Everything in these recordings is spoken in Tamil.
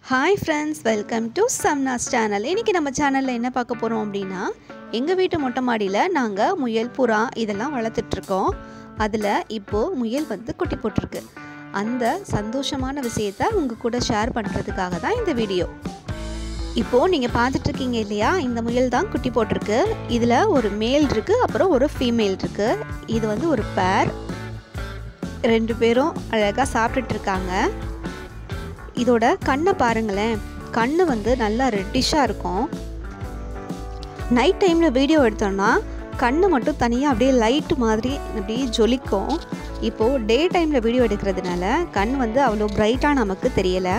ஹாய் ஃப்ரெண்ட்ஸ் வெல்கம் டு சம்னாஸ் சேனல் இன்றைக்கி நம்ம சேனலில் என்ன பார்க்க போகிறோம் அப்படின்னா எங்கள் வீட்டு மொட்டை மாடியில் நாங்கள் முயல் புறா இதெல்லாம் வளர்த்துட்ருக்கோம் அதில் இப்போது முயல் வந்து குட்டி போட்டிருக்கு அந்த சந்தோஷமான விஷயத்தை உங்கள் கூட ஷேர் பண்ணுறதுக்காக தான் இந்த வீடியோ இப்போது நீங்கள் பார்த்துட்ருக்கீங்க இல்லையா இந்த முயல் தான் குட்டி போட்டிருக்கு இதில் ஒரு மேல் இருக்குது அப்புறம் ஒரு ஃபீமேல் இருக்குது இது வந்து ஒரு பேர் ரெண்டு பேரும் அழகாக சாப்பிட்டுட்டு இருக்காங்க இதோட கண்ணை பாருங்களேன் கண்ணு வந்து நல்லா ரெட்டிஷாக இருக்கும் நைட் டைமில் வீடியோ எடுத்தோம்னா கண்ணு மட்டும் தனியாக அப்படியே லைட்டு மாதிரி அப்படியே ஜொலிக்கும் இப்போது டே டைமில் வீடியோ எடுக்கிறதுனால கண் வந்து அவ்வளோ பிரைட்டாக நமக்கு தெரியலை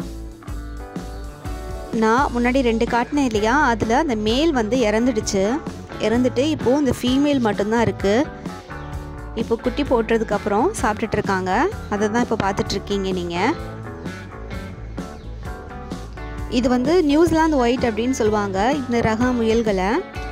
நான் முன்னாடி ரெண்டு காட்டினேன் இல்லையா அதில் அந்த மேல் வந்து இறந்துடுச்சு இறந்துட்டு இப்போது இந்த ஃபீமேல் மட்டும்தான் இருக்குது இப்போ குட்டி போட்டுறதுக்கப்புறம் சாப்பிட்டுட்டு இருக்காங்க அதை தான் இப்போ பார்த்துட்ருக்கீங்க நீங்கள் இது வந்து நியூசிலாந்து ஒயிட் அப்படின்னு சொல்லுவாங்க இந்த ரக முயல்களை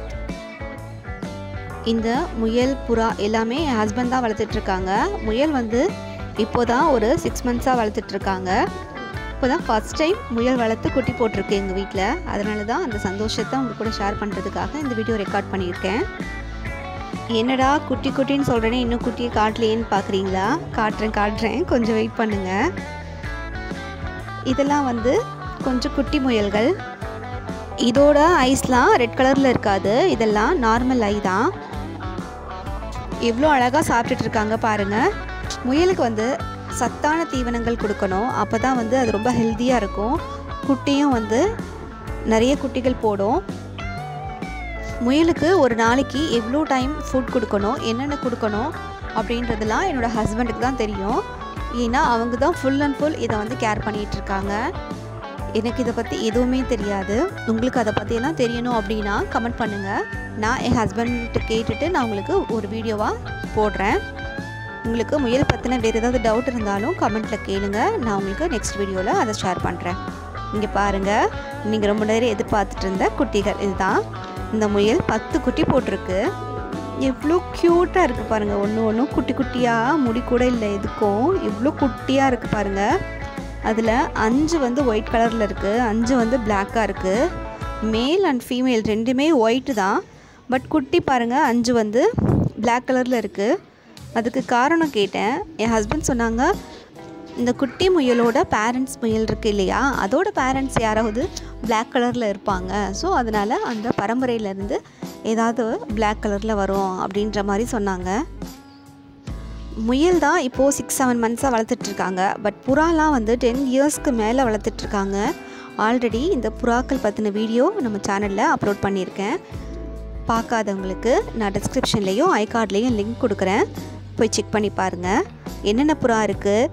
இந்த முயல் புறா எல்லாமே என் ஹஸ்பண்ட் தான் வளர்த்துட்ருக்காங்க முயல் வந்து இப்போ தான் ஒரு சிக்ஸ் மந்த்ஸாக வளர்த்துட்ருக்காங்க இப்போ தான் ஃபஸ்ட் டைம் முயல் வளர்த்து குட்டி போட்டிருக்கு எங்கள் வீட்டில் அதனால தான் அந்த சந்தோஷத்தை உங்கள் கூட ஷேர் பண்ணுறதுக்காக இந்த வீடியோ ரெக்கார்ட் பண்ணியிருக்கேன் என்னடா குட்டி குட்டின்னு சொல்கிறேனே இன்னும் குட்டியை காட்டலையேன்னு பார்க்குறீங்களா காட்டுறேன் காட்டுறேன் கொஞ்சம் வெயிட் பண்ணுங்கள் இதெல்லாம் வந்து கொஞ்சம் குட்டி முயல்கள் இதோட ஐஸ்லாம் ரெட் கலரில் இருக்காது இதெல்லாம் நார்மல் ஐ தான் எவ்வளோ அழகாக சாப்பிட்டுட்டு இருக்காங்க பாருங்கள் முயலுக்கு வந்து சத்தான தீவனங்கள் கொடுக்கணும் அப்போ தான் வந்து அது ரொம்ப ஹெல்த்தியாக இருக்கும் குட்டியும் வந்து நிறைய குட்டிகள் போடும் முயலுக்கு ஒரு நாளைக்கு எவ்வளோ டைம் ஃபுட் கொடுக்கணும் என்னென்ன கொடுக்கணும் அப்படின்றதெல்லாம் என்னோடய ஹஸ்பண்டுக்கு தான் தெரியும் ஏன்னா அவங்க தான் ஃபுல் அண்ட் ஃபுல் இதை வந்து கேர் பண்ணிகிட்ருக்காங்க எனக்கு இதை பற்றி எதுவுமே தெரியாது உங்களுக்கு அதை பற்றியெல்லாம் தெரியணும் அப்படின்னா கமெண்ட் பண்ணுங்கள் நான் என் ஹஸ்பண்ட்டு கேட்டுட்டு நான் உங்களுக்கு ஒரு வீடியோவாக போடுறேன் உங்களுக்கு முயல் பற்றின வேறு ஏதாவது டவுட் இருந்தாலும் கமெண்ட்டில் கேளுங்க நான் உங்களுக்கு நெக்ஸ்ட் வீடியோவில் அதை ஷேர் பண்ணுறேன் இங்கே பாருங்கள் நீங்கள் ரொம்ப நேரம் எதிர்பார்த்துட்டு இருந்த குட்டிகள் இதுதான் இந்த முயல் பத்து குட்டி போட்டிருக்கு எவ்வளோ க்யூட்டாக இருக்குது பாருங்கள் ஒன்று ஒன்றும் குட்டி குட்டியாக முடி கூட இல்லை எதுக்கும் எவ்வளோ குட்டியாக இருக்குது பாருங்கள் அதில் அஞ்சு வந்து ஒயிட் கலரில் இருக்குது அஞ்சு வந்து பிளாக்காக இருக்குது மேல் அண்ட் ஃபீமேல் ரெண்டுமே ஒயிட்டு தான் பட் குட்டி பாருங்கள் அஞ்சு வந்து பிளாக் கலரில் இருக்குது அதுக்கு காரணம் கேட்டேன் என் ஹஸ்பண்ட் சொன்னாங்க இந்த குட்டி முயலோட பேரண்ட்ஸ் முயல் இருக்குது இல்லையா அதோட பேரண்ட்ஸ் யாராவது பிளாக் கலரில் இருப்பாங்க ஸோ அதனால் அந்த பரம்பரையிலேருந்து ஏதாவது பிளாக் கலரில் வரும் அப்படின்ற மாதிரி சொன்னாங்க முயல் தான் இப்போது சிக்ஸ் செவன் மந்த்ஸாக வளர்த்துட்ருக்காங்க பட் புறாலாம் வந்து டென் இயர்ஸ்க்கு மேலே வளர்த்துட்ருக்காங்க ஆல்ரெடி இந்த புறாக்கள் பற்றின வீடியோ நம்ம சேனலில் அப்லோட் பண்ணியிருக்கேன் பார்க்காதவங்களுக்கு நான் டிஸ்கிரிப்ஷன்லேயும் ஐ கார்ட்லேயும் லிங்க் கொடுக்குறேன் போய் செக் பண்ணி பாருங்கள் என்னென்ன புறா இருக்குது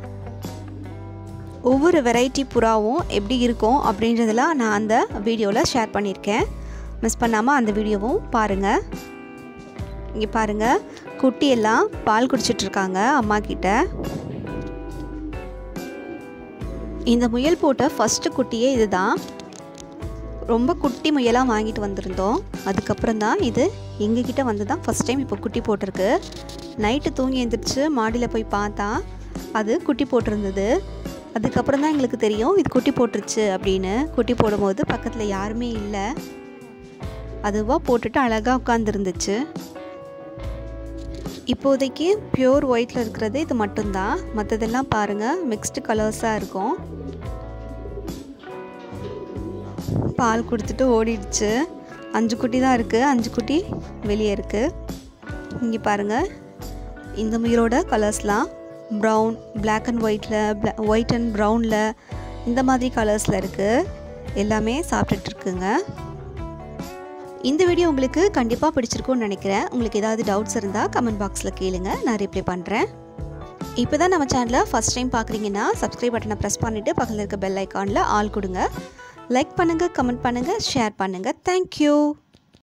ஒவ்வொரு வெரைட்டி புறாவும் எப்படி இருக்கும் அப்படின்றதெல்லாம் நான் அந்த வீடியோவில் ஷேர் பண்ணியிருக்கேன் மிஸ் பண்ணாமல் அந்த வீடியோவும் பாருங்கள் இங்கே பாருங்கள் குட்டியெல்லாம் பால் குடிச்சிட்ருக்காங்க அம்மா கிட்ட இந்த முயல் போட்ட ஃபஸ்ட்டு குட்டியே இதுதான் ரொம்ப குட்டி முயலாக வாங்கிட்டு வந்திருந்தோம் அதுக்கப்புறம் தான் இது எங்ககிட்ட வந்து தான் ஃபஸ்ட் டைம் இப்போ குட்டி போட்டிருக்கு நைட்டு தூங்கி எழுந்திரிச்சு மாடியில் போய் பார்த்தா அது குட்டி போட்டிருந்தது அதுக்கப்புறம் தான் எங்களுக்கு தெரியும் இது குட்டி போட்டுருச்சு அப்படின்னு குட்டி போடும்போது பக்கத்தில் யாருமே இல்லை அதுவாக போட்டுட்டு அழகாக உட்காந்துருந்துச்சு இப்போதைக்கு பியூர் ஒயிட்டில் இருக்கிறது இது மட்டும்தான் மற்றதெல்லாம் பாருங்கள் மிக்ஸ்டு கலர்ஸாக இருக்கும் பால் கொடுத்துட்டு ஓடிடுச்சு அஞ்சு குட்டி தான் இருக்குது அஞ்சு குட்டி வெளியே இருக்குது இங்கே பாருங்கள் இந்த முயலோட கலர்ஸ்லாம் ப்ரௌன் பிளாக் அண்ட் ஒயிட்டில் ஒயிட் அண்ட் ப்ரௌனில் இந்த மாதிரி கலர்ஸில் இருக்குது எல்லாமே சாப்பிட்டுட்ருக்குங்க இந்த வீடியோ உங்களுக்கு கண்டிப்பாக பிடிச்சிருக்கும்னு நினைக்கிறேன் உங்களுக்கு ஏதாவது டவுட்ஸ் இருந்தால் கமெண்ட் பாக்ஸில் கேளுங்க நான் ரிப்ளை பண்ணுறேன் இப்போ தான் நம்ம சேனலை ஃபஸ்ட் டைம் பார்க்குறீங்கன்னா சப்ஸ்கிரைப் பட்டனை ப்ரெஸ் பண்ணிவிட்டு பக்கத்தில் இருக்க பெல் ஐக்கானில் ஆல் கொடுங்க லைக் பண்ணுங்கள் கமெண்ட் பண்ணுங்கள் ஷேர் பண்ணுங்கள் தேங்க்யூ